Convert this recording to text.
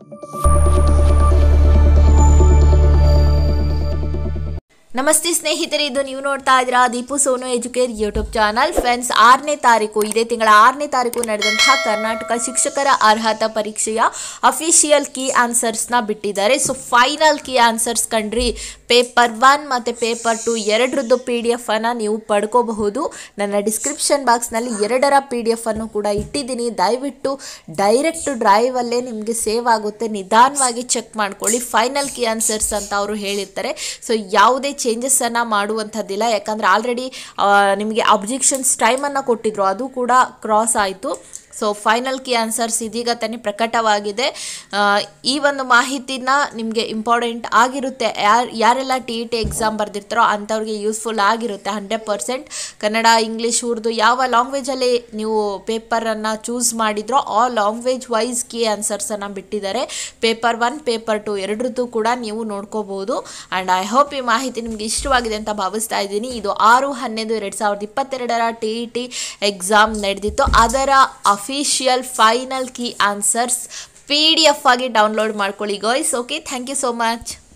ನಮಸ್ತೆ ಸ್ನೇಹಿತರೆ ಇದು ನೀವು ನೋಡ್ತಾ ಇದ್ದೀರಾ Deepu Sonu Educare YouTube channel friends ಆರನೇ ತಾರೀಕು ಇದೇ ತಿಂಗಳ ಆರನೇ ತಾರೀಕು ನಡೆದಂತಹ ಕರ್ನಾಟಕ ಶಿಕ್ಷಕರ ಅರ್ಹತಾ ಪರೀಕ್ಷೆಯ ಅಫಿಷಿಯಲ್ ಕೀ ಆನ್ಸರ್ಸ್ನ ಬಿಟ್ಟಿದ್ದಾರೆ ಸೊ ಫೈನಲ್ ಕೀ ಆನ್ಸರ್ಸ್ ಕಂಡ್ರಿ ಪೇಪರ್ ಒನ್ ಮತ್ತು ಪೇಪರ್ ಟು ಎರಡರದ್ದು ಪಿ ಡಿ ಎಫ್ ಅನ್ನು ನೀವು ಪಡ್ಕೋಬಹುದು ನನ್ನ ಡಿಸ್ಕ್ರಿಪ್ಷನ್ ಬಾಕ್ಸ್ನಲ್ಲಿ ಎರಡರ ಪಿ ಡಿ ಎಫ್ ಅನ್ನು ಕೂಡ ಇಟ್ಟಿದ್ದೀನಿ ದಯವಿಟ್ಟು ಡೈರೆಕ್ಟ್ ಡ್ರೈವಲ್ಲೇ ನಿಮಗೆ ಸೇವ್ ಆಗುತ್ತೆ ನಿಧಾನವಾಗಿ ಚೆಕ್ ಮಾಡ್ಕೊಳ್ಳಿ ಫೈನಲ್ ಕೀ ಆನ್ಸರ್ಸ್ ಅಂತ ಅವರು ಹೇಳಿರ್ತಾರೆ ಸೊ ಯಾವುದೇ ಚೇಂಜಸ್ಸನ್ನು ಮಾಡುವಂಥದ್ದಿಲ್ಲ ಯಾಕಂದರೆ ಆಲ್ರೆಡಿ ನಿಮಗೆ ಅಬ್ಜೆಕ್ಷನ್ಸ್ ಟೈಮನ್ನು ಕೊಟ್ಟಿದ್ರು ಅದು ಕೂಡ ಕ್ರಾಸ್ ಆಯಿತು ಸೊ ಫೈನಲ್ ಕೀ ಆನ್ಸರ್ಸ್ ಇದೀಗ ತಾನೇ ಪ್ರಕಟವಾಗಿದೆ ಆ, ಈ ಒಂದು ಮಾಹಿತಿನ ನಿಮಗೆ ಇಂಪಾರ್ಟೆಂಟ್ ಆಗಿರುತ್ತೆ ಯಾರು ಯಾರೆಲ್ಲ ಟಿ ಇ ಟಿ ಎಕ್ಸಾಮ್ ಬರೆದಿರ್ತಾರೋ ಅಂಥವ್ರಿಗೆ ಯೂಸ್ಫುಲ್ ಆಗಿರುತ್ತೆ hundred percent Kannada English Urdu ಯಾವ ಲ್ಯಾಂಗ್ವೇಜಲ್ಲಿ ನೀವು ಪೇಪರನ್ನು ಚೂಸ್ ಮಾಡಿದ್ರೋ ಆ ಲ್ಯಾಂಗ್ವೇಜ್ ವೈಸ್ ಕೀ ಆನ್ಸರ್ಸನ್ನು ಬಿಟ್ಟಿದ್ದಾರೆ ಪೇಪರ್ ಒನ್ ಪೇಪರ್ ಟು ಎರಡರದ್ದು ಕೂಡ ನೀವು ನೋಡ್ಕೋಬಹುದು ಆ್ಯಂಡ್ ಐ ಹೋಪ್ ಈ ಮಾಹಿತಿ ನಿಮಗೆ ಇಷ್ಟವಾಗಿದೆ ಅಂತ ಭಾವಿಸ್ತಾ ಇದ್ದೀನಿ ಇದು ಆರು ಹನ್ನೊಂದು ಎರಡು ಸಾವಿರದ ಇಪ್ಪತ್ತೆರಡರ ಟಿ ಇ ಟಿ ಎಕ್ಸಾಮ್ ನಡೆದಿತ್ತು ಅದರ official final key answers P D F ಆಗಿ ಡೌನ್ಲೋಡ್ ಮಾಡ್ಕೊಳ್ಳಿ guys okay thank you so much